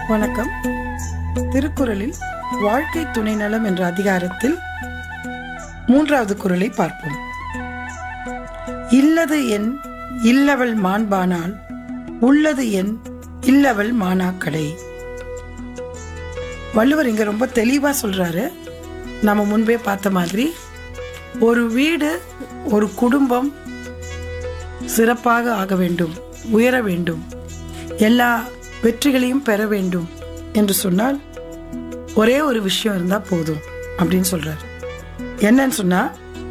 வணக்கம் திருக்குறளில் வாழ்க்கை துணை நலம் என்ற அதிகாரத்தில் மூன்றாவது குறளை பார்ப்போம் இல்லது என் இல்லவள் மாண்பானால் உள்ளது என் இல்லவள் மானாக்கடை வள்ளுவர் இங்க ரொம்ப தெளிவா சொல்றாரு நம்ம முன்பே பார்த்த மாதிரி ஒரு வீடு ஒரு குடும்பம் சிறப்பாக ஆக வேண்டும் உயர வேண்டும் எல்லா வெற்றிகளையும் பெற வேண்டும் என்று சொன்னால் ஒரே ஒரு விஷயம் இருந்தா போதும் அப்படின்னு சொல்றாரு என்னன்னு சொன்னா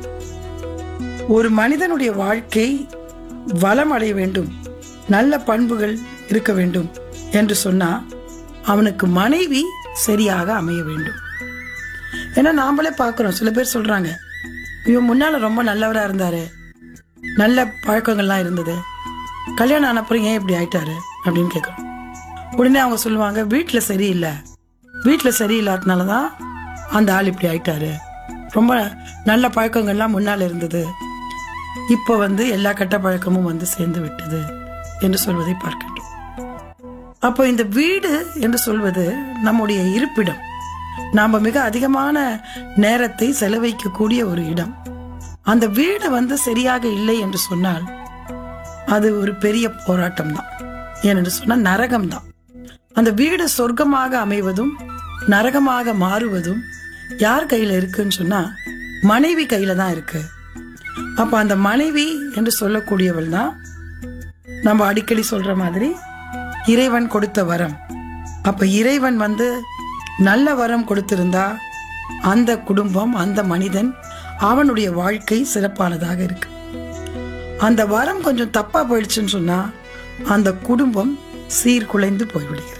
ஒரு மனிதனுடைய வாழ்க்கை வளம் அடைய வேண்டும் நல்ல பண்புகள் இருக்க வேண்டும் என்று சொன்னா அவனுக்கு மனைவி சரியாக அமைய வேண்டும் ஏன்னா நாமளே பார்க்கிறோம் சில பேர் சொல்றாங்க இவன் முன்னால ரொம்ப நல்லவரா இருந்தாரு நல்ல பழக்கங்கள்லாம் இருந்தது கல்யாணம் ஆன அப்புறம் ஏன் இப்படி ஆயிட்டாரு அப்படின்னு கேட்குறோம் உடனே அவங்க சொல்லுவாங்க வீட்டில் சரியில்லை வீட்டில் சரியில்லாதனால தான் அந்த ஆள் இப்படி ஆயிட்டாரு ரொம்ப நல்ல பழக்கங்கள்லாம் முன்னால் இருந்தது இப்போ வந்து எல்லா கெட்ட பழக்கமும் வந்து சேர்ந்து விட்டது என்று சொல்வதை பார்க்கின்றோம் அப்போ இந்த வீடு என்று சொல்வது நம்முடைய இருப்பிடம் நாம மிக அதிகமான நேரத்தை செலவழிக்கக்கூடிய ஒரு இடம் அந்த வீடு வந்து சரியாக இல்லை என்று சொன்னால் அது ஒரு பெரிய போராட்டம் தான் ஏனென்று சொன்னால் நரகம் தான் அந்த வீடு சொர்க்கமாக அமைவதும் நரகமாக மாறுவதும் யார் கையில இருக்குன்னு சொன்னா மனைவி கையில தான் இருக்கு அப்ப அந்த மனைவி என்று சொல்லக்கூடியவள் தான் நம்ம அடிக்கடி சொல்ற மாதிரி இறைவன் கொடுத்த வரம் அப்ப இறைவன் வந்து நல்ல வரம் கொடுத்திருந்தா அந்த குடும்பம் அந்த மனிதன் அவனுடைய வாழ்க்கை சிறப்பானதாக இருக்கு அந்த வரம் கொஞ்சம் தப்பா போயிடுச்சுன்னு சொன்னா அந்த குடும்பம் சீர்குலைந்து போய்விடுகிறது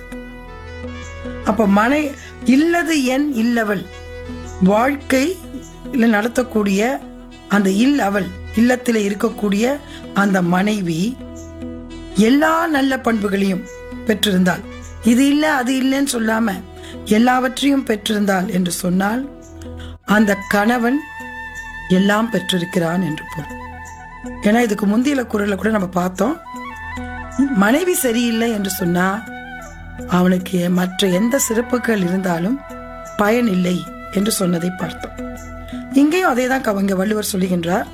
அப்ப மனை இல்லது என் இல்லவள் வாழ்க்கை நடத்தக்கூடிய அந்த இல் அவள் இல்லத்திலே இருக்கக்கூடிய அந்த மனைவி எல்லா நல்ல பண்புகளையும் பெற்றிருந்தால் இது இல்ல அது இல்லைன்னு சொல்லாம எல்லாவற்றையும் பெற்றிருந்தால் என்று சொன்னால் அந்த கணவன் எல்லாம் பெற்றிருக்கிறான் என்று பொருள் ஏன்னா இதுக்கு முந்தைய குரல்ல கூட நம்ம பார்த்தோம் மனைவி சரியில்லை என்று சொன்னா அவனுக்கு மற்ற எந்த சிறப்புகள் இருந்தாலும் பயன் இல்லை என்று சொன்னதை பார்த்தோம் இங்கேயும் அதே தான் கவங்க வள்ளுவர் சொல்லுகின்றார்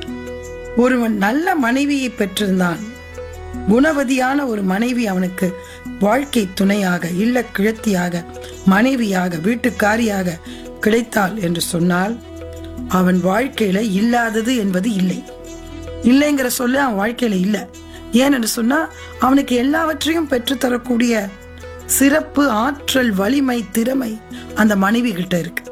ஒருவன் நல்ல மனைவியை பெற்றிருந்தான் குணவதியான ஒரு மனைவி அவனுக்கு வாழ்க்கை துணையாக இல்ல கிழத்தியாக மனைவியாக வீட்டுக்காரியாக கிடைத்தாள் என்று சொன்னால் அவன் வாழ்க்கையில இல்லாதது என்பது இல்லை இல்லைங்கிற சொல்ல அவன் வாழ்க்கையில இல்ல ஏன்னு சொன்னா அவனுக்கு எல்லாவற்றையும் பெற்றுத்தரக்கூடிய சிறப்பு ஆற்றல் வலிமை திறமை அந்த மனைவி கிட்ட இருக்கு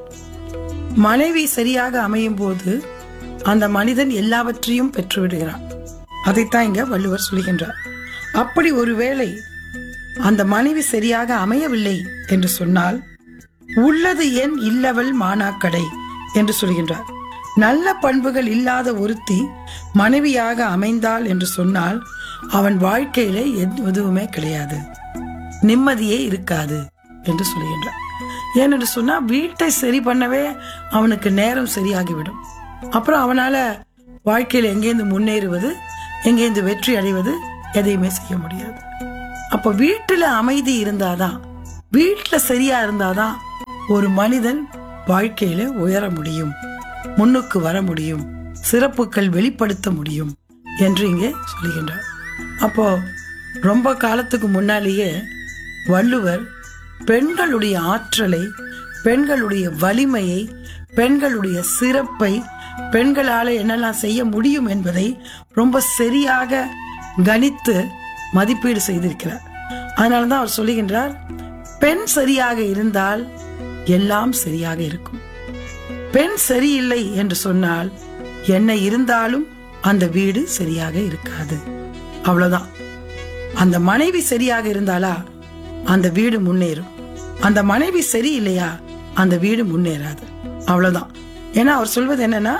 மனைவி சரியாக அமையும் போது அந்த மனிதன் எல்லாவற்றையும் பெற்று விடுகிறான் அதைத்தான் இங்க வள்ளுவர் சொல்கின்றார் அப்படி ஒருவேளை அந்த மனைவி சரியாக அமையவில்லை என்று சொன்னால் உள்ளது என் இல்லவள் மானாக்கடை என்று சொல்கின்றார் நல்ல பண்புகள் இல்லாத ஒருத்தி மனைவியாக அமைந்தாள் என்று சொன்னால் அவன் வாழ்க்கையில எதுவுமே கிடையாது நிம்மதியே இருக்காது என்று சொல்கின்றார் ஏனென்று சொன்னா வீட்டை சரி பண்ணவே அவனுக்கு நேரம் சரியாகிவிடும் அப்புறம் அவனால வாழ்க்கையில எங்கேருந்து முன்னேறுவது எங்கேருந்து வெற்றி அடைவது எதையுமே செய்ய முடியாது அப்ப வீட்டுல அமைதி இருந்தாதான் வீட்டுல சரியா இருந்தாதான் ஒரு மனிதன் வாழ்க்கையில உயர முடியும் முன்னுக்கு வர முடியும் சிறப்புகள் வெளிப்படுத்த முடியும் என்று இங்கே சொல்லுகின்றார் அப்போ ரொம்ப காலத்துக்கு முன்னாலேயே வள்ளுவர் பெண்களுடைய ஆற்றலை பெண்களுடைய வலிமையை பெண்களுடைய சிறப்பை பெண்களால என்னெல்லாம் செய்ய முடியும் என்பதை ரொம்ப சரியாக கணித்து மதிப்பீடு செய்திருக்கிறார் அதனாலதான் அவர் சொல்லுகின்றார் பெண் சரியாக இருந்தால் எல்லாம் சரியாக இருக்கும் பெண் சரியில்லை என்று சொன்னால் என்ன இருந்தாலும் அந்த வீடு சரியாக இருக்காது அவ்வளவுதான் அந்த மனைவி சரியாக இருந்தாலா அந்த வீடு முன்னேறும் அந்த மனைவி சரியில்லையா அந்த வீடு முன்னேறாது அவ்வளவுதான் ஏன்னா அவர் சொல்வது என்னன்னா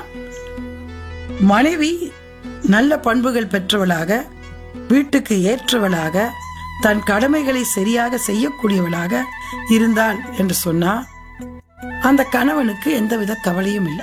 மனைவி நல்ல பண்புகள் பெற்றவளாக வீட்டுக்கு ஏற்றவளாக தன் கடமைகளை சரியாக செய்யக்கூடியவளாக இருந்தாள் என்று சொன்னா அந்த கணவனுக்கு எந்தவித கவலையும் இல்லை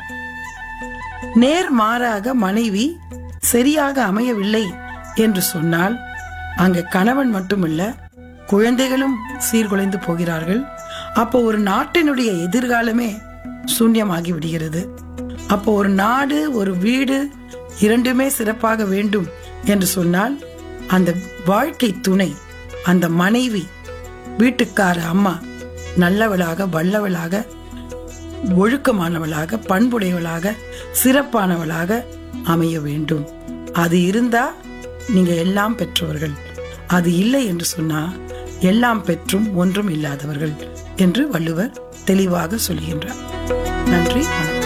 நேர் மாறாக மனைவி சரியாக அமையவில்லை என்று சொன்னால் அங்க கணவன் மட்டுமல்ல குழந்தைகளும் சீர்குலைந்து போகிறார்கள் அப்போ ஒரு நாட்டினுடைய எதிர்காலமே சூன்யமாகி விடுகிறது அப்போ ஒரு நாடு ஒரு வீடு இரண்டுமே சிறப்பாக வேண்டும் என்று சொன்னால் அந்த வாழ்க்கை துணை அந்த மனைவி வீட்டுக்கார அம்மா நல்லவளாக வல்லவளாக ஒழுக்கமானவளாக பண்புடையவளாக சிறப்பானவளாக அமைய வேண்டும் அது இருந்தா நீங்க எல்லாம் பெற்றவர்கள் அது இல்லை என்று சொன்னா எல்லாம் பெற்றும் ஒன்றும் இல்லாதவர்கள் என்று வள்ளுவர் தெளிவாக சொல்கின்றார் நன்றி வணக்கம்